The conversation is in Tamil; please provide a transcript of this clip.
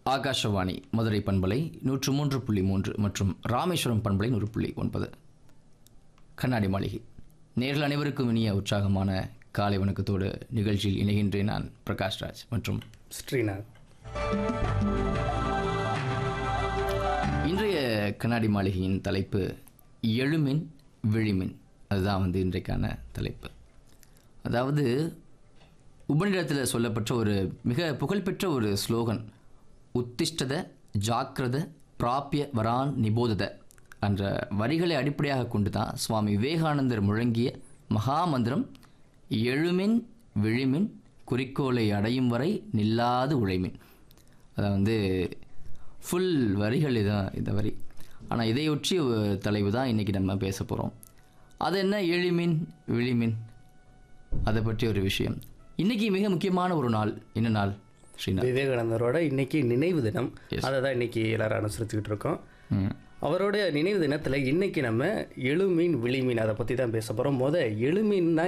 ஆகாஷவாணி மதுரை பண்பலை நூற்று மூன்று புள்ளி மூன்று மற்றும் ராமேஸ்வரம் பண்பலை நூறு புள்ளி ஒன்பது கண்ணாடி மாளிகை நேரில் அனைவருக்கும் இனிய உற்சாகமான காலை வணக்கத்தோடு நிகழ்ச்சியில் இணைகின்றேன் நான் பிரகாஷ் ராஜ் மற்றும் ஸ்ரீநாத் இன்றைய கண்ணாடி மாளிகையின் தலைப்பு எழுமின் விழிமின் அதுதான் வந்து இன்றைக்கான தலைப்பு அதாவது உபநிடத்தில் சொல்லப்பட்ட ஒரு மிக புகழ்பெற்ற ஒரு ஸ்லோகன் உத்திஷ்டத ஜாக்கிரத பிராப்பிய வரான் நிபோதத என்ற வரிகளை அடிப்படையாக கொண்டு தான் சுவாமி விவேகானந்தர் முழங்கிய மகாமந்திரம் எழுமின் விழிமின் குறிக்கோளை அடையும் வரை நில்லாது உழைமின் அதை வந்து ஃபுல் வரிகள் இதான் இந்த வரி ஆனால் இதையொற்றிய ஒரு தலைவு தான் இன்றைக்கி நம்ம பேச போகிறோம் அது என்ன எளிமின் விழிமின் அதை பற்றி ஒரு விஷயம் இன்னைக்கு மிக முக்கியமான ஒரு நாள் என்ன நாள் ஸ்ரீநாத் விவேகானந்தரோட இன்னைக்கு நினைவு தினம் அதை தான் இன்னைக்கு எல்லாரும் அனுசரிச்சுக்கிட்டு இருக்கோம் ம். அவரோட நினைவு தினத்தில் இன்னைக்கு நம்ம எழுமீன் விழிமீன் அதை பற்றி தான் பேச போகிறோம் முத எழுமீன்னா